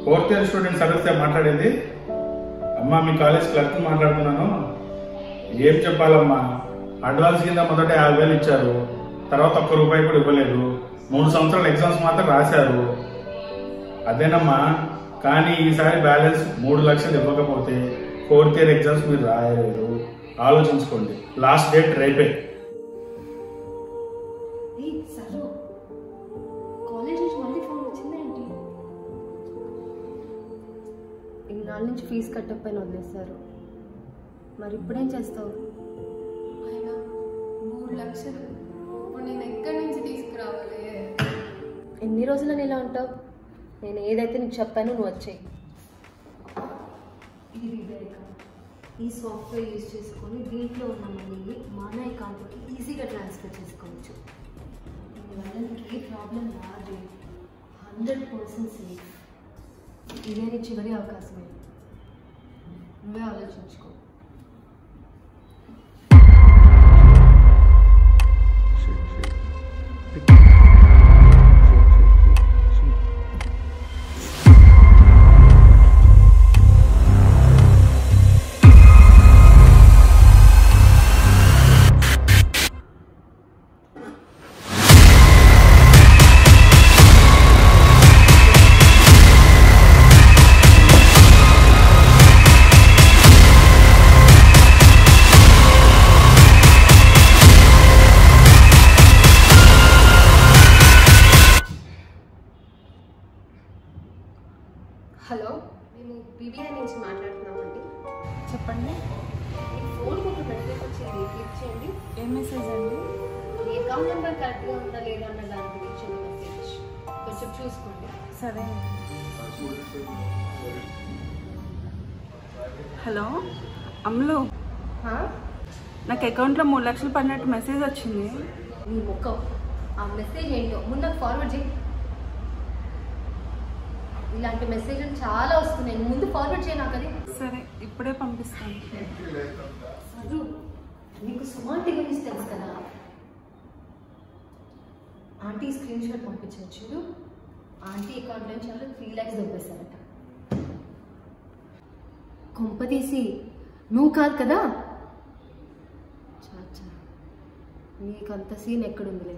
Fourth year student service మాట్లాడేది అమ్మా మీ college clerk మాట్లాడుతున్నాను ఏం చెప్పాలమ్మా అడ్వాన్స్ కింద మొదట యాభై వేలు ఇచ్చారు తర్వాత ఒక్క రూపాయి కూడా ఇవ్వలేదు మూడు సంవత్సరాల ఎగ్జామ్స్ మాత్రం రాశారు అదేనమ్మా కానీ ఈసారి బ్యాలెన్స్ మూడు లక్షలు ఇవ్వకపోతే ఫోర్త్ ఇయర్ ఎగ్జామ్స్ మీరు రాయలేరు ఆలోచించుకోండి లాస్ట్ డేట్ రేపే ఏయ్ సరు కాలేజ్ నుంచి మళ్ళీ ఫోన్ వచ్చిందేంటి ఇన్నాళ్ళ నుంచి ఫీజు కట్టకపోయిన వదిలేస్తారు మరి ఇప్పుడేం చేస్తావు అయినా మూడు లక్షలు ఇప్పుడు నేను ఎక్కడి నుంచి తీసుకురావాలి ఎన్ని రోజులని ఇలా ఉంటావు నేను ఏదైతే నీకు చెప్పానో నువ్వు వచ్చేయి ఇది వివేక ఈ సాఫ్ట్వేర్ యూజ్ చేసుకొని దీంట్లో ఉన్న మనీని మన అకౌంట్కి ఈజీగా ట్రాన్స్ఫర్ చేసుకోవచ్చు దీనివల్ల నీకు ఏ ప్రాబ్లం రాదు హండ్రెడ్ పర్సెంట్ సేఫ్ ఇదే నీ చివరి అవకాశమే నువ్వే ఆలోచించుకో హలో మేము బీబీఐ నుంచి మాట్లాడుతున్నామండి చెప్పండి మీ ఫోన్కి ఒక మెసేజ్ వచ్చింది క్లిక్ చేయండి ఏం మెసేజ్ అండి మీ అకౌంట్ నెంబర్ కరెక్ట్గా ఉందా లేదా అన్న దాని గురించి ఒక మెసేజ్ కొంచెం చూసుకోండి సరే హలో అమ్ములు హా? నాకు అకౌంట్లో మూడు లక్షలు పడినట్టు మెసేజ్ వచ్చింది నీ ముఖం ఆ మెసేజ్ ఏంటో ముందు నాకు ఫార్వర్డ్ చేయి ఇలాంటి మెసేజ్లు చాలా వస్తున్నాయి నువ్వు ముందు ఫార్వర్డ్ చేయి నాకు అది సరే ఇప్పుడే పంపిస్తాను సరు నీకు సుమాంటి గురించి తెలుసు కదా ఆంటీ స్క్రీన్ షాట్ పంపించారు చూడు ఆంటీ అకౌంట్ నుంచి వాళ్ళు త్రీ ల్యాక్స్ దొబ్బేశారట కొంపదీసి నువ్వు కాదు కదా చాచా నీకు అంత సీన్ ఎక్కడుందిలే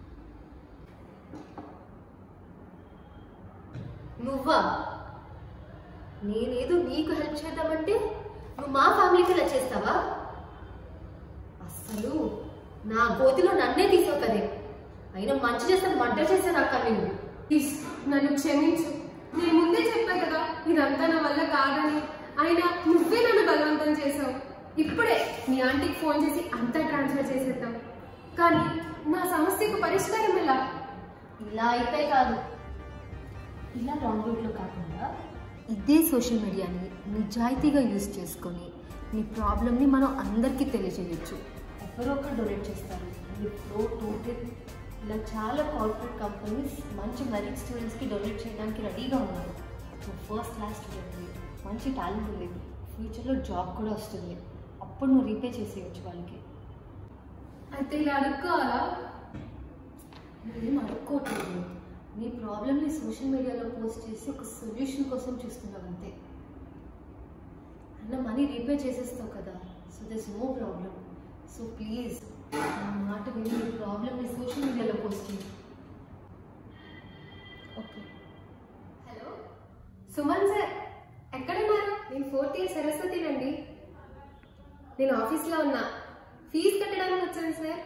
నువ్వా నేనేదో నీకు హెల్ప్ చేద్దామంటే నువ్వు మా ఫ్యామిలీకి ఇలా చేస్తావా అస్సలు నా గోతిలో నన్నే తీసావు కదే అయినా మంచి చేస్తాను మంట చేశాను అక్క నేను ప్లీజ్ నన్ను క్షమించు నేను ముందే చెప్పా కదా ఇదంతా నా వల్ల కాదని అయినా నువ్వే నన్ను బలవంతం చేసావు ఇప్పుడే మీ ఆంటీకి ఫోన్ చేసి అంతా ట్రాన్స్ఫర్ చేసేద్దాం కానీ నా సమస్యకు పరిష్కారం ఎలా ఇలా అయితే కాదు ఇలా రాంగ్ రూట్లో కాకుండా ఇదే సోషల్ మీడియాని నిజాయితీగా యూజ్ చేసుకొని మీ ప్రాబ్లమ్ని మనం అందరికీ తెలియజేయచ్చు ఎవరో ఒకరు డొనేట్ చేస్తారు ఫ్లో టోటల్ ఇలా చాలా కార్పొరేట్ కంపెనీస్ మంచి మెరిట్ స్టూడెంట్స్కి డొనేట్ చేయడానికి రెడీగా ఉన్నారు సో ఫస్ట్ క్లాస్ స్టూడెంట్ మంచి టాలెంట్ ఉంది ఫ్యూచర్లో జాబ్ కూడా వస్తుంది అప్పుడు నువ్వు రీపే చేసేయచ్చు వాళ్ళకి అయితే ఇలా అడుక్కోవాలా నేనేం అడుక్కోవట్లేదు నీ ప్రాబ్లమ్ని సోషల్ మీడియాలో పోస్ట్ చేసి ఒక సొల్యూషన్ కోసం చూస్తున్నావు అంతే అన్న మనీ రీపే చేసేస్తావు కదా so this no problem so please నా మాట విని నీ ప్రాబ్లమ్ని సోషల్ మీడియాలో పోస్ట్ చేయి ఓకే హలో సుమన్ సార్ ఎక్కడున్నారు నేను ఫోర్త్ ఇయర్ సరస్వతినండి నేను ఆఫీస్లో ఉన్నా ఫీజు కట్టడానికి వచ్చాను సార్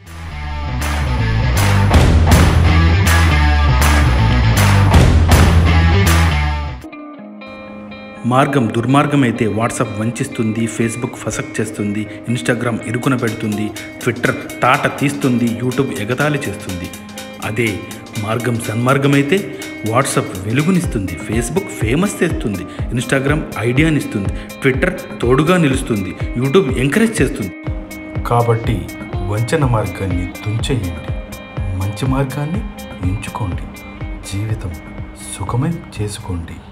మార్గం దుర్మార్గమైతే వాట్సాప్ వంచిస్తుంది ఫేస్బుక్ ఫసక్ చేస్తుంది ఇన్స్టాగ్రామ్ ఇరుకున పెడుతుంది ట్విట్టర్ తాట తీస్తుంది యూట్యూబ్ ఎగతాళి చేస్తుంది అదే మార్గం సన్మార్గమైతే వాట్సాప్ వెలుగునిస్తుంది ఫేస్బుక్ ఫేమస్ చేస్తుంది ఇన్స్టాగ్రామ్ ఐడియానిస్తుంది ట్విట్టర్ తోడుగా నిలుస్తుంది యూట్యూబ్ ఎంకరేజ్ చేస్తుంది కాబట్టి వంచన మార్గాన్ని తుంచేయండి మంచి మార్గాన్ని ఎంచుకోండి జీవితం సుఖమయం చేసుకోండి